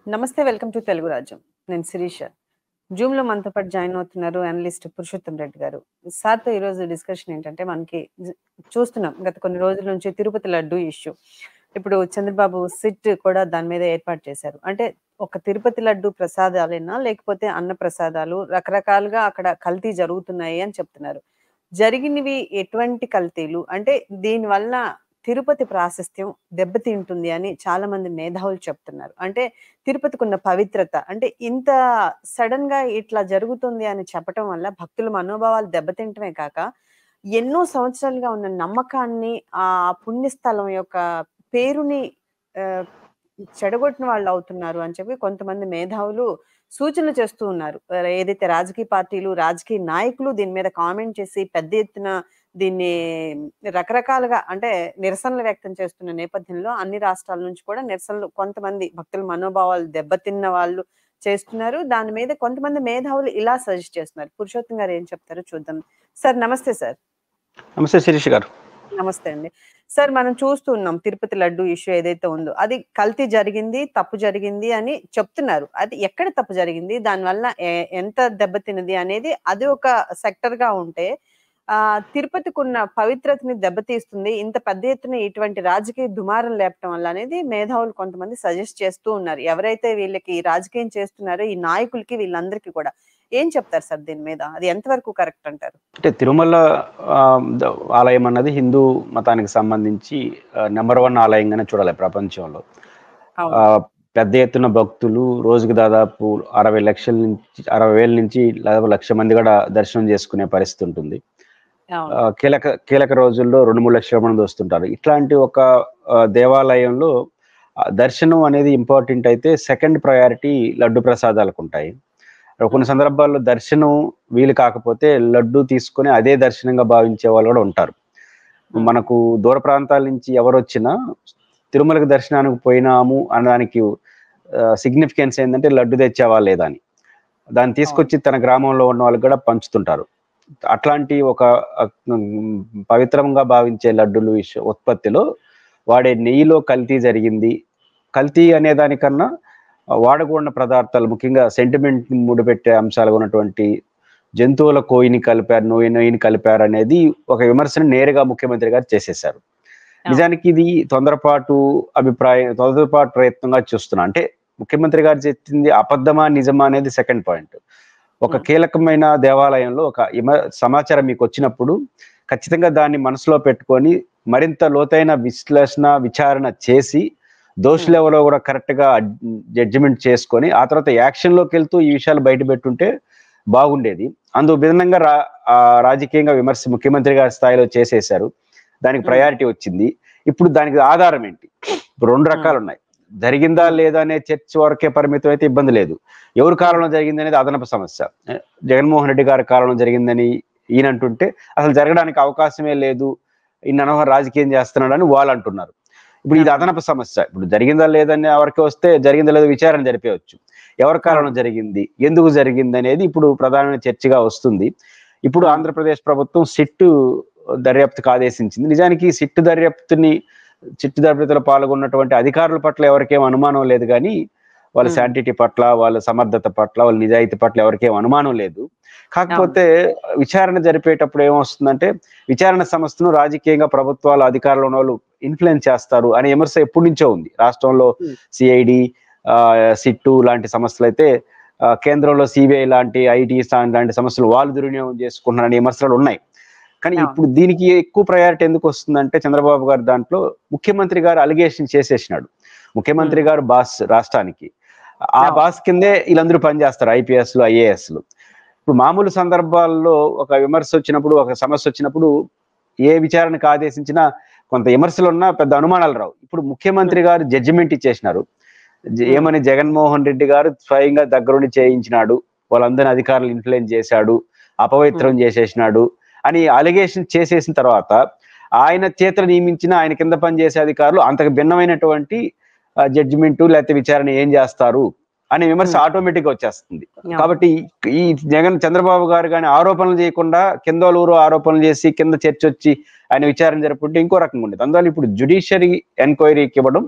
నమస్తే welcome to Telugu రాజ్యం నేను శిరీష జూమ్ లో మనతో పాటు జాయిన్ అవుతున్నారు అనలిస్ట్ పురుషోత్తం రెడ్డి గారు సార్తో ఈ రోజు డిస్కషన్ ఏంటంటే మనకి జ- చూస్తున్నాం గత కొన్ని రోజుల నుంచి తిరుపతి లడ్డు ఇష్యూ ఇప్పుడు చంద్రబాబు సిట్ కూడా దాని మీద ఏర్పాటు చేశారు అంటే ఒక తిరుపతి లడ్డు ప్రసాదాలేనా లేకపోతే అన్న ప్రసాదాలు రకరకాలుగా అక్కడ కల్తీ జరుగుతున్నాయి అని చెప్తున్నారు జరిగినవి ఎటువంటి కల్తీలు అంటే దీనివల్ల తిరుపతి ప్రాశస్త్యం దెబ్బతింటుంది అని చాలా మంది మేధావులు చెప్తున్నారు అంటే తిరుపతికి ఉన్న పవిత్రత అంటే ఇంత సడన్ గా ఇట్లా జరుగుతుంది అని చెప్పటం వల్ల భక్తుల మనోభావాలు దెబ్బతింటమే కాక ఎన్నో సంవత్సరాలుగా ఉన్న నమ్మకాన్ని ఆ పుణ్యస్థలం యొక్క పేరుని ఆ, చెడగొట్టిన వాళ్ళు అవుతున్నారు అని చెప్పి కొంతమంది మేధావులు సూచనలు చేస్తూ ఉన్నారు ఆ, ఏదైతే రాజకీయ పార్టీలు రాజకీయ నాయకులు దీని మీద కామెంట్ చేసి పెద్ద ఎత్తున దీన్ని రకరకాలుగా అంటే నిరసనలు వ్యక్తం చేస్తున్న నేపథ్యంలో అన్ని రాష్ట్రాల నుంచి కూడా నిరసనలు కొంతమంది భక్తుల మనోభావాలు దెబ్బతిన్న వాళ్ళు చేస్తున్నారు దాని మీద కొంతమంది మేధావులు ఇలా సజెస్ట్ చేస్తున్నారు పురుషోత్తం గారు ఏం చెప్తారో చూద్దాం సార్ నమస్తే సార్ నమస్తే శిరీష్ గారు నమస్తే అండి సార్ మనం చూస్తూ ఉన్నాం తిరుపతి లడ్డు ఇష్యూ ఏదైతే ఉందో అది కల్తీ జరిగింది తప్పు జరిగింది అని చెప్తున్నారు అది ఎక్కడ తప్పు జరిగింది దానివల్ల ఎ- ఎంత దెబ్బతిన్నది అనేది అది ఒక సెక్టర్ గా ఉంటే ఆ తిరుపతికి ఉన్న పవిత్రతని దెబ్బతీస్తుంది ఇంత పెద్ద ఎత్తున ఇటువంటి రాజకీయ దుమారం లేపటం వల్ల అనేది మేధావులు కొంతమంది సజెస్ట్ చేస్తూ ఉన్నారు ఎవరైతే వీళ్ళకి రాజకీయం చేస్తున్నారో ఈ నాయకులకి వీళ్ళందరికీ కూడా ఏం చెప్తారు సార్ దీని మీద అది ఎంతవరకు కరెక్ట్ అంటారు అంటే తిరుమల ఆ, ద- ఆలయం అన్నది హిందూ మతానికి సంబంధించి నెంబర్ వన్ ఆలయంగానే చూడాలి ప్రపంచంలో అవును. ఆ, పెద్ద ఎత్తున భక్తులు రోజుకి దాదాపు అరవై లక్షల నుంచి అరవై వేల నుంచి దాదాపు లక్ష మంది కూడా దర్శనం చేసుకునే పరిస్థితి ఉంటుంది అవును ఆ, కీలక కీలక రోజుల్లో రెండు మూడు లక్షల మంది వస్తుంటారు ఇట్లాంటి ఒక ఆ, దేవాలయంలో ఆ, దర్శనం అనేది ఇంపార్టెంట్ అయితే సెకండ్ ప్రయారిటీ లడ్డు ప్రసాదాలకు ఉంటాయి కొన్ని సందర్భాల్లో దర్శనం వీలు కాకపోతే లడ్డు తీసుకొని అదే దర్శనంగా భావించే వాళ్ళు కూడా ఉంటారు మనకు దూర ప్రాంతాల నుంచి ఎవరు వచ్చినా తిరుమలకి దర్శనానికి పోయినాము అనడానికి సిగ్నిఫికెన్స్ ఏంటంటే లడ్డు తెచ్చావా లేదా అని దాన్ని తీసుకొచ్చి తన గ్రామంలో ఉన్న వాళ్ళకి కూడా పంచుతుంటారు అట్లాంటి ఒక ఆ, ఉమ్, పవిత్రంగా భావించే లడ్డులు విష- ఉత్పత్తిలో వాడే నెయ్యిలో కల్తీ జరిగింది కల్తీ అనే దానికన్నా ఆ, వాడకూడని పదార్థాలు ముఖ్యంగా సెంటిమెంట్ ముడిపెట్టే అంశాలుగా ఉన్నటువంటి జంతువుల కోయిని కలిపారు నోయి నొయ్యిని కలిపారు అనేది ఒక విమర్శను నేరుగా ముఖ్యమంత్రి గారు చేసేశారు నిజానికి ఇది తొందరపాటు అభిప్రాయం తొందరపాటు ప్రయత్నంగా చూస్తున్నా అంటే ముఖ్యమంత్రి గారు చెప్పింది అబద్ధమా నిజమా అనేది సెకండ్ పాయింట్ ఒక Hmm. కీలకమైన దేవాలయంలో ఒక ఇమ- సమాచారం మీకు వచ్చినప్పుడు ఖచ్చితంగా దాన్ని మనసులో పెట్టుకొని మరింత లోతైన విశ్లేషణ విచారణ చేసి దోషులు ఎవరో కూడా కరెక్ట్ గా జడ్జిమెంట్ చేసుకొని ఆ తర్వాత యాక్షన్ లోకి వెళ్తూ ఈ విషయాలు బయట పెట్టుంటే బాగుండేది అందు భిన్నంగా రా ఆ రాజకీయంగా విమర్శ ముఖ్యమంత్రి గారి స్థాయిలో చేసేశారు దానికి Hmm. ప్రయారిటీ వచ్చింది ఇప్పుడు దానికి ఆధారం ఏంటి ఇప్పుడు రెండు రకాలు ఉన్నాయి జరిగిందా లేదా అనే చర్చ వరకే పరిమితం అయితే ఇబ్బంది లేదు ఎవరి కాలంలో జరిగింది అనేది అదనపు సమస్య ఏ, జగన్మోహన్ రెడ్డి గారి కాలంలో జరిగిందని ఈయన అంటుంటే అసలు జరగడానికి అవకాశమే లేదు ఈయన అనవసరం రాజకీయం చేస్తున్నాడని వాళ్ళు అంటున్నారు ఇప్పుడు ఇది అదనపు సమస్య ఇప్పుడు జరిగిందా లేదని ఎవరికి వస్తే జరిగిందా లేదో విచారణ జరిపేయచ్చు ఎవరి కాలంలో జరిగింది ఎందుకు జరిగింది అనేది ఇప్పుడు ప్రధానమైన చర్చగా వస్తుంది ఇప్పుడు ఆంధ్రప్రదేశ్ ప్రభుత్వం సిట్టు దర్యాప్తుకు ఆదేశించింది నిజానికి ఈ సిట్టు దర్యాప్తుని చిట్టు దర్యాప్తులో పాల్గొన్నటువంటి అధికారుల పట్ల ఎవరికేం అనుమానం లేదు కానీ వాళ్ళ Hmm. శాంటిటీ పట్ల వాళ్ళ సమర్థత పట్ల వాళ్ళ నిజాయితీ పట్ల ఎవరికేం అనుమానం లేదు కాకపోతే విచారణ జరిపేటప్పుడు ఏమొస్తుందంటే విచారణ సంస్థను రాజకీయంగా ప్రభుత్వాలు అధికారులు ఉన్న వాళ్ళు ఇన్ఫ్లుయెన్స్ చేస్తారు అనే విమర్శ ఎప్పటి నుంచో ఉంది రాష్ట్రంలో Hmm. సిఐడి సిట్టు లాంటి సంస్థలు అయితే ఆ, కేంద్రంలో సిబిఐ లాంటి ఐటీ లాంటి సంస్థలు వాళ్ళు దుర్వినియోగం చేసుకుంటున్నారనే విమర్శలు ఉన్నాయి కానీ అవును. ఇప్పుడు దీనికి ఎక్కువ ప్రయారిటీ ఎందుకు వస్తుందంటే చంద్రబాబు గారు దాంట్లో ముఖ్యమంత్రి గారు అలిగేషన్ చేసేసినాడు ముఖ్యమంత్రి గారు బాస్ రాష్ట్రానికి ఆ అవును. బాస్ కిందే వీళ్ళందరూ పనిచేస్తారు ఐపీఎస్లు ఐఏఎస్లు ఇప్పుడు మామూలు సందర్భాల్లో ఒక విమర్శ వచ్చినప్పుడు ఒక సమస్య వచ్చినప్పుడు ఏ విచారణకు ఆదేశించినా కొంత విమర్శలు ఉన్నా పెద్ద అనుమానాలు రావు ఇప్పుడు ముఖ్యమంత్రి గారు జడ్జిమెంట్ ఇచ్చేసినారు జ- Hmm. ఏమని జగన్మోహన్ రెడ్డి గారు స్వయంగా దగ్గరుండి చేయించినాడు వాళ్ళందరినీ అధికారులు ఇన్ఫ్లుయెన్స్ చేశాడు అపవిత్రం చేసేసినాడు అని అలిగేషన్ చేసేసిన తర్వాత ఆయన చేతులు నియమించిన ఆయన కింద పనిచేసే అధికారులు అంతకు భిన్నమైనటువంటి జడ్జిమెంట్ లేకపోతే విచారణ ఏం చేస్తారు అనే విమర్శ Hmm. ఆటోమేటిక్ గా వచ్చేస్తుంది అవును. కాబట్టి ఈ జగన్ చంద్రబాబు గారు కానీ ఆరోపణలు చేయకుండా కింద వాళ్ళు ఊరు ఆరోపణలు చేసి కింద చర్చ వచ్చి ఆయన విచారణ జరుపుకుంటే ఇంకో రకంగా ఉండేది అందువల్ల ఇప్పుడు జుడిషియరీ ఎంక్వైరీకి ఇవ్వడం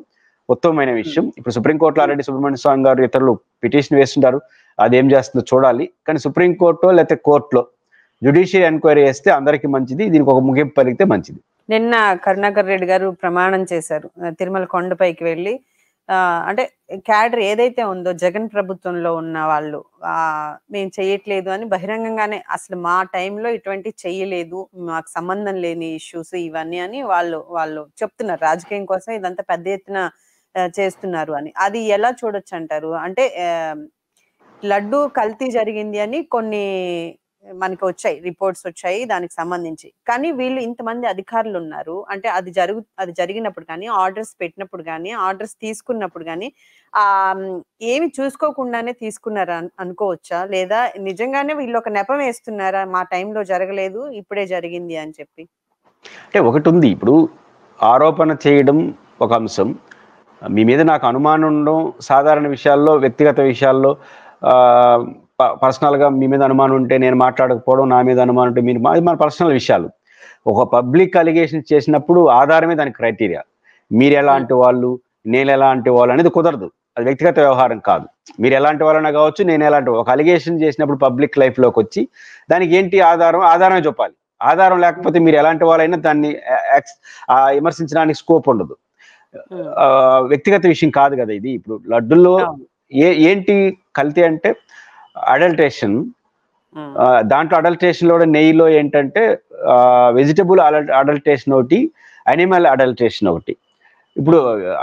ఉత్తమమైన విషయం ఇప్పుడు సుప్రీంకోర్టులో ఆల్రెడీ సుబ్రహ్మణ్య స్వామి గారు ఇతరులు పిటిషన్ వేస్తుంటారు అది ఏం చేస్తుందో చూడాలి కానీ సుప్రీంకోర్టు లేకపోతే కోర్టులో జ్యుడిషియల్ ఎంక్వైరీ చేస్తే అందరికీ మంచిది దీనికి ఒక ముగింపు పలికితే మంచిది నిన్న కరుణాకర్ రెడ్డి గారు ప్రమాణం చేశారు ఆ, తిరుమల కొండపైకి వెళ్ళి ఆ, అంటే క్యాడర్ ఏదైతే ఉందో జగన్ ప్రభుత్వంలో ఉన్న వాళ్ళు ఆ మేము చేయట్లేదు అని బహిరంగంగానే అసలు మా టైంలో ఇటువంటి చెయ్యలేదు మాకు సంబంధం లేని ఇష్యూస్ ఇవన్నీ అని వాళ్ళు వాళ్ళు చెప్తున్నారు రాజకీయం కోసం ఇదంతా పెద్ద ఎత్తున ఆ, చేస్తున్నారు అని అది ఎలా చూడొచ్చు అంటారు అంటే ఆ, లడ్డు కల్తీ జరిగింది అని కొన్ని మనకి వచ్చాయి రిపోర్ట్స్ వచ్చాయి దానికి సంబంధించి కానీ వీళ్ళు ఇంతమంది అధికారులు ఉన్నారు అంటే అది జరుగు అది జరిగినప్పుడు కానీ ఆర్డర్స్ పెట్టినప్పుడు కానీ ఆర్డర్స్ తీసుకున్నప్పుడు కానీ ఆ మ్, ఏమి చూసుకోకుండానే తీసుకున్నారా అన్- అనుకోవచ్చా లేదా నిజంగానే వీళ్ళు ఒక నెపం వేస్తున్నారా మా టైంలో జరగలేదు ఇప్పుడే జరిగింది అని చెప్పి అంటే ఒకటి ఉంది ఇప్పుడు ఆరోపణ చేయడం ఒక అంశం మీ మీద నాకు అనుమానం ఉండడం సాధారణ విషయాల్లో వ్యక్తిగత విషయాల్లో ఆ, ప- personal గా మీ మీద అనుమానం ఉంటే నేను మాట్లాడకపోవడం నా మీద అనుమానం ఉంటే మీరు అది మన పర్సనల్ విషయాలు ఒక పబ్లిక్ అలిగేషన్ చేసినప్పుడు ఆధారమే దానికి క్రైటీరియా మీరు ఎలాంటి వాళ్ళు నేను ఎలాంటి వాళ్ళు అనేది కుదరదు అది వ్యక్తిగత వ్యవహారం కాదు మీరు ఎలాంటి వాళ్ళైనా కావచ్చు నేను ఎలాంటి ఒక అలిగేషన్ చేసినప్పుడు పబ్లిక్ లోకి వచ్చి దానికి ఏంటి ఆధారం ఆధారమే చెప్పాలి ఆధారం లేకపోతే మీరు ఎలాంటి వాళ్ళైనా దాన్ని ఆ- యాక్స్- ఆ విమర్శించడానికి స్కోప్ ఉండదు ఉమ్, ఆ, వ్యక్తిగత విషయం కాదు కదా ఇది ఇప్పుడు లడ్డుల్లో అవును. ఏ ఏంటి కల్తీ అంటే అడల్ట్రేషన్ ఉమ్, దాంట్లో అడల్ట్రేషన్ లో కూడా నెయ్యిలో ఏంటంటే వెజిటబుల్ అడల్ట్రేషన్ ఒకటి అనిమల్ అడల్ట్రేషన్ ఒకటి ఇప్పుడు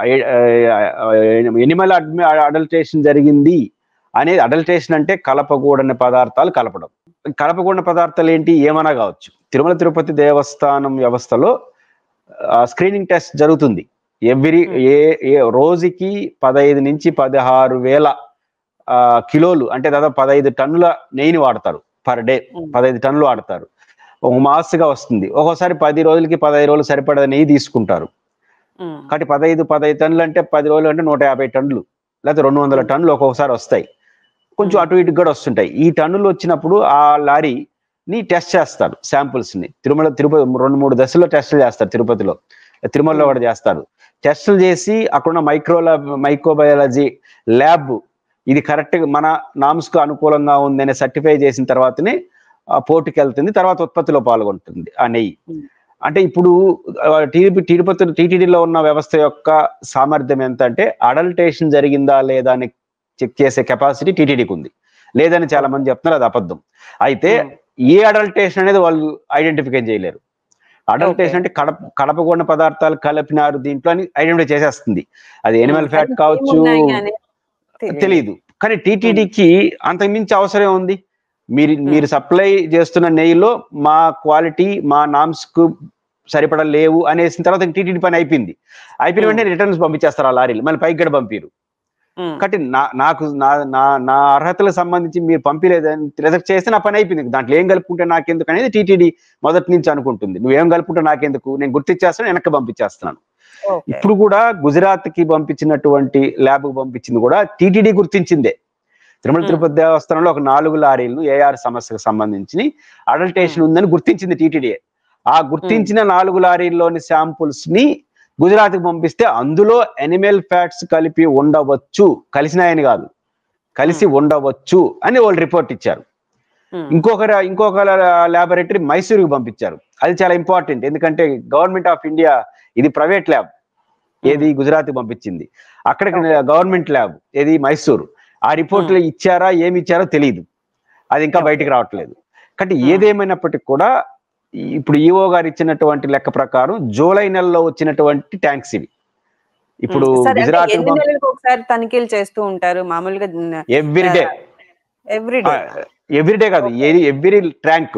ఎనిమల్ అడల్ట్రేషన్ జరిగింది అనేది అడల్ట్రేషన్ అంటే కలపకూడని పదార్థాలు కలపడం కలపకూడని పదార్థాలు ఏంటి ఏమైనా కావచ్చు తిరుమల తిరుపతి దేవస్థానం వ్యవస్థలో స్క్రీనింగ్ టెస్ట్ జరుగుతుంది ఎవ్రీ ఏ ఏ రోజుకి పదహైదు నుంచి పదహారు వేల ఆ, కిలోలు అంటే దాదాపు పదహైదు టన్నుల నెయ్యిని వాడతారు పర్ డే ఉమ్, పదహైదు టన్నులు వాడతారు ఒక మాస్గా వస్తుంది ఒక్కోసారి పది రోజులకి పదహైదు రోజులు సరిపడా నెయ్యి తీసుకుంటారు ఉమ్, కాబట్టి పదహైదు పదహైదు టన్నులు అంటే పది రోజులు అంటే నూట యాభై టన్నులు లేకపోతే రెండు వందల టన్నులు ఒక్కొక్కసారి వస్తాయి కొంచెం Hmm. అటు ఇటు కూడా వస్తుంటాయి ఈ టన్నులు వచ్చినప్పుడు ఆ లారీని టెస్ట్ చేస్తారు శాంపుల్స్ ని తిరుమల తిరుపతి రెండు మూడు దశల్లో టెస్టులు చేస్తారు తిరుపతిలో తిరుమలలో Hmm. కూడా చేస్తారు టెస్టులు చేసి అక్కడున్న మైక్రో మైక్రోబయాలజీ ల్యాబ్ ఇది కరెక్ట్ మన నామ్స్ కు అనుకూలంగా ఉందని సర్టిఫై చేసిన తర్వాతనే ఆ పోర్టుకి వెళ్తుంది తర్వాత ఉత్పత్తిలో పాల్గొంటుంది ఆ నెయ్యి Hmm. అంటే ఇప్పుడు టీడీపీ తిరుపతి టీటీడీలో ఉన్న వ్యవస్థ యొక్క సామర్థ్యం ఎంత అంటే అడల్టేషన్ జరిగిందా లేదా అని చెక్ చేసే కెపాసిటీ టీటీడీకి ఉంది లేదని చాలా మంది చెప్తున్నారు అది అబద్ధం అయితే ఉమ్, ఏ అడల్టేషన్ అనేది వాళ్ళు ఐడెంటిఫై చేయలేరు అడల్టేషన్ Okay. అంటే కడప కడపకూడని పదార్థాలు కలిపినారు దీంట్లో అని ఐడెంటిఫై చేసేస్తుంది అది ఎనిమల్ ఉమ్, ఫ్యాట్ కానీ కావచ్చు ఏమున్నాయి అనేది తెలియదు. తెలియదు కానీ టీటీడీకి అంతకు మించి అవసరం ఉంది మీరు మీరు సప్లై చేస్తున్న నెయ్యిలో మా క్వాలిటీ మా నామ్స్ కు సరిపడ లేవు అనేసిన తర్వాత టీటీడీ పని అయిపోయింది అయిపోయిన Hmm. వెంటనే రిటర్న్స్ పంపించేస్తారు ఆ లారీలు మళ్ళీ పైకి కూడా పంపిరు ఉమ్, కాబట్టి నా నాకు నా నా నా అర్హతలకు సంబంధించి మీరు పంపిలేదని రిజెక్ట్ చేస్తే నా పని అయిపోయింది దాంట్లో ఏం కలుపుకుంటే నాకెందుకు అనేది టీటీడీ మొదటి నుంచి అనుకుంటుంది నువ్వేం కలుపుకుంటే నాకెందుకు నేను గుర్తించేస్తాను వెనక్కి పంపించేస్తున్నాను ఓకే. ఇప్పుడు కూడా గుజరాత్ కి పంపించినటువంటి ల్యాబ్ కు పంపించింది కూడా టీటీడీ గుర్తించిందే తిరుమల Hmm. తిరుపతి దేవస్థానంలో ఒక నాలుగు లారీలను ఏఆర్ సమస్యకు సంబంధించి అడల్టేషన్ ఉందని గుర్తించింది టీటీడీ ఆ గుర్తించిన నాలుగు లారీల్లోని శాంపుల్స్ ని గుజరాత్ కి పంపిస్తే అందులో ఎనిమల్ ఫ్యాట్స్ కలిపి ఉండవచ్చు కలిసినాయని కాదు కలిసి ఉండవచ్చు అని వాళ్ళు రిపోర్ట్ ఇచ్చారు ఉమ్, ఇంకొక ఇంకొక ల్యాబొరేటరీ మైసూరుకి పంపించారు అది చాలా ఇంపార్టెంట్ ఎందుకంటే గవర్నమెంట్ ఆఫ్ ఇండియా ఇది ప్రైవేట్ ల్యాబ్ ఏది గుజరాత్ పంపించింది అక్కడికి గవర్నమెంట్ ల్యాబ్ ఏది మైసూరు ఆ రిపోర్ట్లు ఇచ్చారా ఏమి ఇచ్చారో తెలియదు అది ఇంకా Okay. బయటికి రావట్లేదు కాబట్టి Hmm. ఏదేమైనప్పటికీ కూడా ఈ- ఇప్పుడు ఈఓ గారు ఇచ్చినటువంటి లెక్క ప్రకారం జూలై నెలలో వచ్చినటువంటి ట్యాంక్స్ ఇవి ఇప్పుడు ఉమ్, సరే, అంటే గుజరాత్ ఎన్ని నెలలకు ఒకసారి తనిఖీలు చేస్తూ ఉంటారు మామూలుగా every day every day every day కాదు ఎవ్రీ ట్యాంక్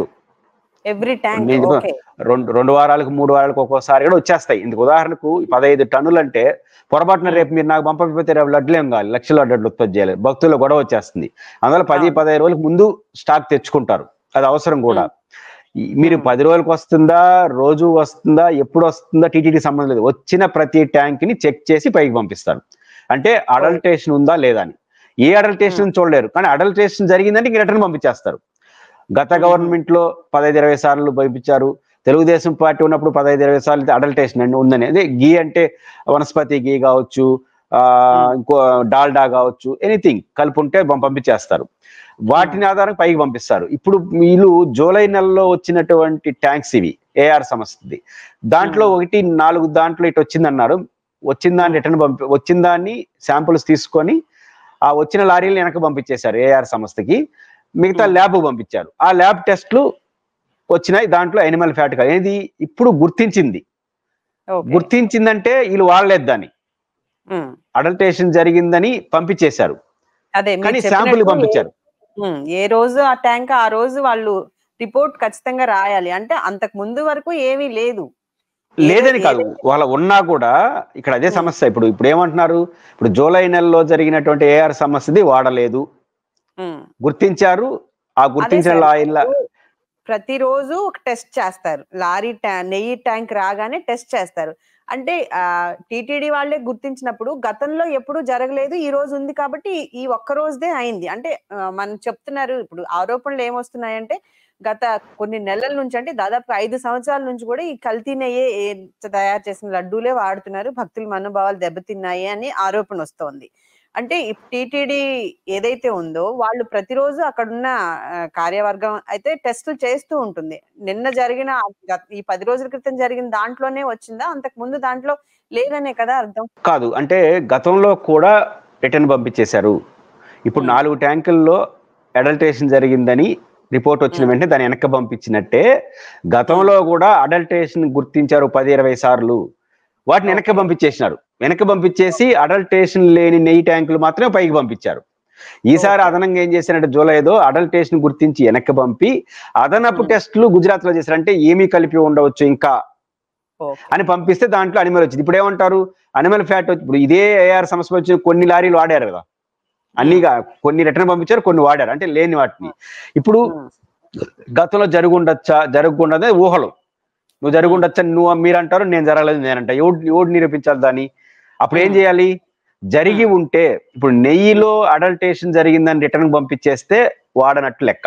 ఎవ్రీ ట్యాంక్ నేను ఓకే రెండు రెండు వారాలకు మూడు వారాలకు ఒక్కోసారి కూడా వచ్చేస్తాయి ఇందుకు ఉదాహరణకు పదహైదు టన్నులు అంటే పొరపాటున Hmm. రేపు మీరు నాకు పంపకపోతే రేపు లడ్లు ఏం కావాలి లక్షల లడ్లు ఉత్పత్తి చేయాలి భక్తుల గొడవ వచ్చేస్తుంది అందువల్ల పది అవును. పదహైదు రోజులకు ముందు స్టాక్ తెచ్చుకుంటారు అది అవసరం కూడా ఈ- మీరు Hmm. పది రోజులకు వస్తుందా రోజు వస్తుందా ఎప్పుడు వస్తుందా టీటీడీ సంబంధం లేదు వచ్చిన ప్రతి ట్యాంక్ ని చెక్ చేసి పైకి పంపిస్తారు అంటే అడల్టేషన్ ఉందా లేదా అని ఏ అడల్టేషన్ చూడలేరు కానీ అడల్టేషన్ జరిగిందంటే ఇంక రిటర్న్ పంపించేస్తారు గత Hmm. గవర్నమెంట్ లో పదహైదు ఇరవై సార్లు పంపించారు తెలుగుదేశం పార్టీ ఉన్నప్పుడు పదహైదు ఇరవై సార్లు అడల్టేషన్ అండి ఉందని అదే గీ అంటే వనస్పతి గీ కావచ్చు ఆ, ఇంకో డాల్డా కావచ్చు ఎనీథింగ్ కలిపి ఉంటే పం- పంపించేస్తారు వాటిని ఆధారం పైకి పంపిస్తారు ఇప్పుడు వీళ్ళు జూలై నెలలో వచ్చినటువంటి ట్యాంక్స్ ఇవి ఏఆర్ సంస్థది దాంట్లో Hmm. ఒకటి నాలుగు దాంట్లో ఇటు వచ్చిందన్నారు వచ్చిన దాన్ని రిటర్న్ పంపి వచ్చిన దాన్ని శాంపుల్స్ తీసుకొని ఆ వచ్చిన లారీలు వెనక పంపించేశారు ఏఆర్ సంస్థకి మిగతా Hmm. ల్యాబ్ పంపించారు ఆ ల్యాబ్ టెస్ట్లు వచ్చినాయి దాంట్లో ఎనిమల్ ఫ్యాట్ అనేది ఇప్పుడు గుర్తించింది ఓకే గుర్తించిందంటే వీళ్ళు వాడలేదు దాన్ని ఉమ్. అడల్టేషన్ జరిగిందని పంపించేశారు అదే మీరు కానీ శాంపుల్ చెప్పినట్టు పంపించారు ఉమ్, ఏ రోజు ఆ ట్యాంక్ ఆ రోజు వాళ్ళు రిపోర్ట్ ఖచ్చితంగా రాయాలి అంటే అంతకు ముందు వరకు ఏమీ లేదు ఏ లేదని రో- కాదు ఏదైతే- వాళ్ళ ఉన్నా కూడా ఇక్కడ అదే Hmm. సమస్య ఇప్పుడు ఇప్పుడు ఏమంటున్నారు ఇప్పుడు జూలై నెలలో జరిగినటువంటి ఏఆర్ సమస్యది వాడలేదు ఉమ్. గుర్తించారు ఆ గుర్తించిన సార్, లాయిల ఇప్పుడు ప్రతిరోజు ఒక టెస్ట్ చేస్తారు లారీ ట్యా- నెయ్యి ట్యాంక్ రాగానే టెస్ట్ చేస్తారు అంటే టిటిడి వాళ్ళే గుర్తించినప్పుడు గతంలో ఎప్పుడు జరగలేదు ఈ రోజు ఉంది కాబట్టి ఈ ఒక్క రోజుదే అయింది అంటే ఆ, మనం చెప్తున్నారు ఇప్పుడు ఆరోపణలు ఏమొస్తున్నాయంటే గత కొన్ని నెలల నుంచి అంటే దాదాపు ఐదు సంవత్సరాల నుంచి కూడా ఈ కల్తీ నెయ్యే ఏ- తయారు చేసిన లడ్డూలే వాడుతున్నారు భక్తుల మనోభావాలు దెబ్బతిన్నాయి అని ఆరోపణ వస్తోంది అంటే టీటీడీ ఏదైతే ఉందో వాళ్ళు ప్రతిరోజు అక్కడున్న ఆ, కార్యవర్గం అయితే టెస్టులు చేస్తూ ఉంటుంది నిన్న జరిగిన ఆ గత- ఈ పది రోజుల క్రితం జరిగిన దాంట్లోనే వచ్చిందా అంతకు ముందు దాంట్లో లేదనే కదా అర్థం కాదు అంటే గతంలో కూడా రిటర్న్ పంపించేశారు ఇప్పుడు Hmm. నాలుగు ట్యాంకుల్లో అడల్టేషన్ జరిగిందని రిపోర్ట్ వచ్చిన Hmm. వెంటనే దాన్ని వెనక్కి పంపించినట్టే గతంలో కూడా అడల్టేషన్ గుర్తించారు పది ఇరవై సార్లు వాటిని వెనక్కి Okay. పంపించేసినారు వెనక్కి పంపించేసి అడల్టేషన్ లేని నెయ్యి ట్యాంకులు మాత్రమే పైకి పంపించారు ఈసారి Okay. అదనంగా ఏం చేసినట్టు జూలైదో అడల్టేషన్ గుర్తించి వెనక్కి పంపి అదనపు Hmm. టెస్టులు గుజరాత్ లో చేశారు అంటే ఏమీ కలిపి ఉండవచ్చు ఇంకా ఓకే అని పంపిస్తే దాంట్లో అనిమల్ వచ్చింది ఇప్పుడు ఏమంటారు అనిమల్ ఫ్యాట్ వచ్చి ఇప్పుడు ఇదే ఏఆర్ సమస్య వచ్చి కొన్ని లారీలు వాడారు కదా అన్నిగా కొన్ని రిటర్న్ పంపించారు కొన్ని వాడారు అంటే లేని వాటిని ఇప్పుడు గతంలో జరుగుండొచ్చా జరగకుండదే ఊహలు నువ్వు జరుగుండొచ్చా నువ్వు మీరు అంటారు నేను జరగలేదు నేనంట ఎవడు ఎవడు నిరూపించాలి దాన్ని అప్పుడు ఏం Hmm. చేయాలి జరిగి Hmm. ఉంటే ఇప్పుడు నెయ్యిలో అడల్టేషన్ జరిగిందని రిటర్న్ పంపించేస్తే వాడనట్టు లెక్క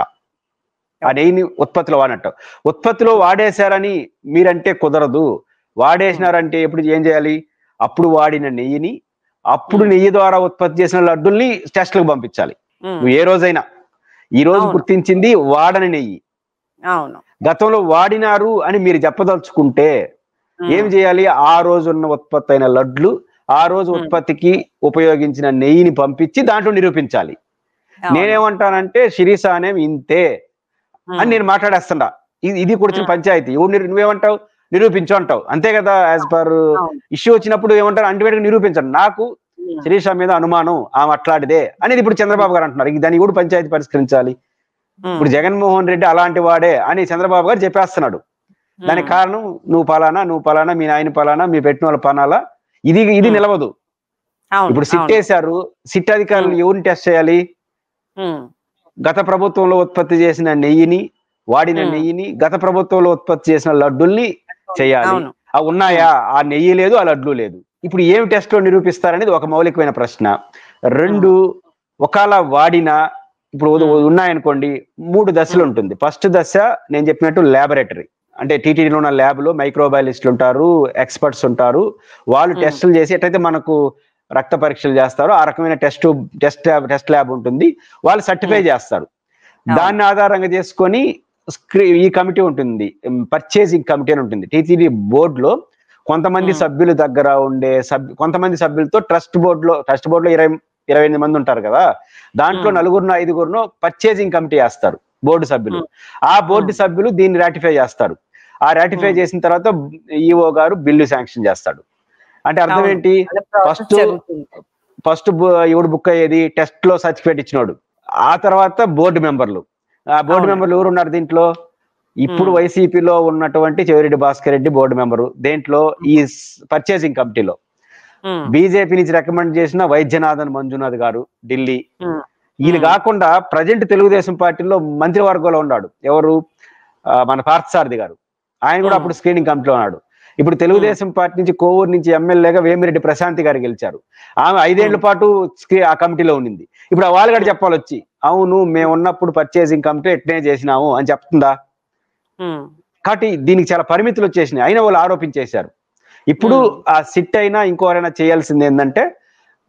ఆ నెయ్యిని ఉత్పత్తిలో వాడినట్టు ఉత్పత్తిలో వాడేశారని మీరంటే కుదరదు వాడేసినారంటే ఎప్పుడు ఏం చేయాలి అప్పుడు వాడిన నెయ్యిని అప్పుడు Hmm. నెయ్యి ద్వారా ఉత్పత్తి చేసిన లడ్డుల్ని టెస్ట్లకు పంపించాలి ఉమ్, నువ్వు ఏ రోజైనా ఈ రోజు అవును. గుర్తించింది వాడని నెయ్యి అవును గతంలో వాడినారు అని మీరు చెప్పదలుచుకుంటే ఉమ్, ఏం చేయాలి ఆ రోజు ఉన్న ఉత్పత్తి అయిన లడ్లు ఆ రోజు Hmm. ఉత్పత్తికి ఉపయోగించిన నెయ్యిని పంపించి దాంట్లో నిరూపించాలి అవును. నేనేమంటానంటే శిరీష అనే ఇంతే ఉమ్, అని నేను మాట్లాడేస్తున్నా ఇది ఇది కూర్చున్న Hmm. పంచాయతీ ఎవరు నిరు- నువ్వేమంటావు నిరూపించు అంటావు అంతే కదా యాజ్ పర్ అవును. ఇష్యూ వచ్చినప్పుడు ఏమంటారు అంటిమేట్ నిరూపించండి నాకు ఉమ్, శిరీష మీద అనుమానం ఆమె అట్లాంటిదే అనేది ఇప్పుడు చంద్రబాబు గారు అంటున్నారు ఇంక దాన్ని కూడా పంచాయతీ పరిష్కరించాలి ఉమ్, ఇప్పుడు జగన్మోహన్ రెడ్డి అలాంటి వాడే అని చంద్రబాబు గారు చెప్పేస్తున్నాడు దానికి ఉమ్, కారణం నువ్వు పలానా నువ్వు పలానా మీ నాయన పలానా మీ పెట్టిన వాళ్ళ పనాలా ఇది ఇది Hmm. నిలవదు అవును, ఇప్పుడు సిట్ అవును. వేశారు సిట్ అధికారులు Hmm. ఎవరిని టెస్ట్ చేయాలి ఉమ్, గత ప్రభుత్వంలో ఉత్పత్తి చేసిన నెయ్యిని వాడిన Hmm. నెయ్యిని గత ప్రభుత్వంలో ఉత్పత్తి చేసిన లడ్డుల్ని చేయాలి అవును ఆ ఉన్నాయా ఆ నెయ్యి లేదు ఆ లడ్డు లేదు ఇప్పుడు ఏమి టెస్ట్ లో నిరూపిస్తారనేది ఒక మౌలికమైన ప్రశ్న రెండు ఒకవేళ వాడిన ఇప్పుడు ఉద- Hmm. ఉన్నాయనుకోండి మూడు దశలు Hmm. ఉంటుంది ఫస్ట్ దశ నేను చెప్పినట్టు ల్యాబొరేటరీ అంటే టీటీడీలో ఉన్న ల్యాబ్ లో మైక్రోబయాలజిస్టులు ఉంటారు ఎక్స్పర్ట్స్ ఉంటారు వాళ్ళు Hmm. టెస్టులు చేసి ఎట్లయితే మనకు రక్త పరీక్షలు చేస్తారో ఆ రకమైన టెస్ట్ టెస్ట్ టెస్ట్ ల్యాబ్ ఉంటుంది వాళ్ళు సర్టిఫై Hmm. చేస్తారు అవును. దాన్ని ఆధారంగా చేసుకొని స్క్రీ- ఈ కమిటీ ఉంటుంది పర్చేసింగ్ కమిటీ అని ఉంటుంది టీటీడీ బోర్డులో కొంతమంది Hmm. సభ్యుల దగ్గర ఉండే సభ్యు కొంతమంది సభ్యులతో ట్రస్ట్ బోర్డులో ట్రస్ట్ బోర్డులో ఇరవై ఇరవై ఎనిమిది మంది ఉంటారు కదా దాంట్లో Hmm. నలుగురును ఐదుగురును పర్చేసింగ్ కమిటీ వేస్తారు బోర్డు సభ్యులు ఆ బోర్డు Hmm. సభ్యులు దీన్ని రాటిఫై చేస్తారు ఆ రాటిఫై Hmm. చేసిన తర్వాత ఈఓ గారు బిల్లు శాంక్షన్ చేస్తాడు అంటే అర్థం అవును. ఏంటి అలా process ఫస్ట్ జరుగుతుంది. ఫస్ట్ ఎవడు బుక్ అయ్యేది టెస్ట్ లో సర్టిఫికేట్ ఇచ్చినోడు ఆ తర్వాత బోర్డు మెంబర్లు ఆ బోర్డు అవును. మెంబర్లు ఎవరు ఉన్నారు దీంట్లో ఇప్పుడు Hmm. వైసీపీలో ఉన్నటువంటి చెవిరెడ్డి భాస్కర్ రెడ్డి బోర్డు మెంబరు దేంట్లో ఈ పర్చేసింగ్ కమిటీలో ఉమ్, బీజేపీ నుంచి రికమెండ్ చేసిన వైద్యనాథన్ మంజునాథ్ గారు ఢిల్లీ ఉమ్, ఈయన Hmm. కాకుండా ప్రజెంట్ తెలుగుదేశం పార్టీలో మంత్రివర్గంలో ఉన్నాడు ఎవరు ఆ, మన పార్థసారథి గారు ఆయన కూడా Hmm. అప్పుడు స్క్రీనింగ్ కమిటీలో ఉన్నాడు ఇప్పుడు తెలుగుదేశం పార్టీ నుంచి కోవూరు నుంచి ఎమ్మెల్యేగా వేమిరెడ్డి ప్రశాంతి గారు గెలిచారు ఆమె ఐదేళ్ల Hmm. పాటు స్క్రీ- ఆ కమిటీలో ఉండింది ఇప్పుడు ఆ వాళ్ళు కూడా చెప్పాలి వచ్చి అవును మేము ఉన్నప్పుడు పర్చేసింగ్ కమిటీ ఎట్నే చేసినాము అని చెప్తుందా ఉమ్, కాబట్టి దీనికి చాలా పరిమితులు వచ్చేసినాయి అయినా వాళ్ళు ఆరోపించేశారు ఇప్పుడు Hmm. ఆ సిట్ అయినా ఇంకోరైనా చేయాల్సింది ఏంటంటే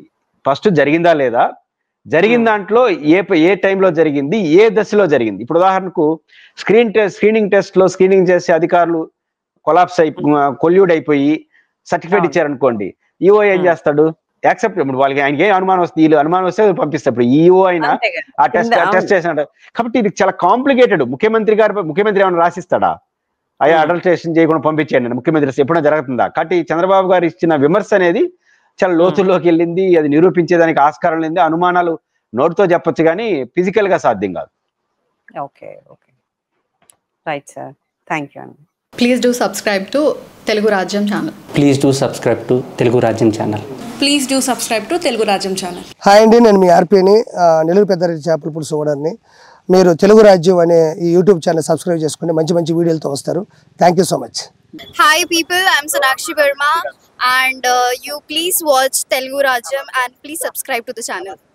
ఫస్ట్ జరిగిందా లేదా జరిగిన Hmm. దాంట్లో ఏ ప- ఏ టైంలో జరిగింది ఏ దశలో జరిగింది ఇప్పుడు ఉదాహరణకు స్క్రీన్ టెస్ట్ స్క్రీనింగ్ టెస్ట్ లో స్క్రీనింగ్ చేసే అధికారులు కొలాప్స్ అయి కొల్యూడ్ అయిపోయి సర్టిఫికేట్ అవును. ఇచ్చారనుకోండి ఈఓ ఏం Hmm. చేస్తాడు యాక్సెప్ట్ ఇప్పుడు వాళ్ళకి ఆయనకి ఏం అనుమానం వస్తుంది వీళ్ళు అనుమానం వస్తే పంపిస్తారు ఇప్పుడు ఈఓ అయినా అంతేగా. ఆ టెస్ట్ కింద, టెస్ట్ చేసినట్టు కాబట్టి ఇది చాలా కాంప్లికేటెడ్ ముఖ్యమంత్రి గారు ముఖ్యమంత్రి ఏమైనా రాసిస్తాడా అయ్యా Hmm. అడల్టేషన్ చేయకుండా పంపించేయండి అని ముఖ్యమంత్రి ఎప్పుడైనా జరుగుతుందా కాబట్టి చంద్రబాబు గారు ఇచ్చిన విమర్శ అనేది చాలా లోతుల్లోకి వెళ్ళింది అది నిరూపించేదానికి ఆస్కారం లేని అనుమానాలు నోటితో చెప్పొచ్చు కానీ ఫిజికల్ గా సాధ్యం కాదు okay okay right sir thank you అండి please do subscribe to Telugu Rajyam channel please do subscribe to Telugu Rajyam channel please do subscribe to Telugu Rajyam channel hi అండి నేను మీ ఆర్పీని నెల్లూరు పెద్దారెడ్డి చేపల పులుసు ఓనర్ని మీరు తెలుగు రాజ్యం అనే ఈ యూట్యూబ్ ఛానల్ సబ్స్క్రైబ్ చేసుకుని మంచి మంచి వీడియోలతో వస్తారు thank you so much Hi people, I'm Sonakshi Verma and uh, you please watch Telugu Rajam and please subscribe to the channel.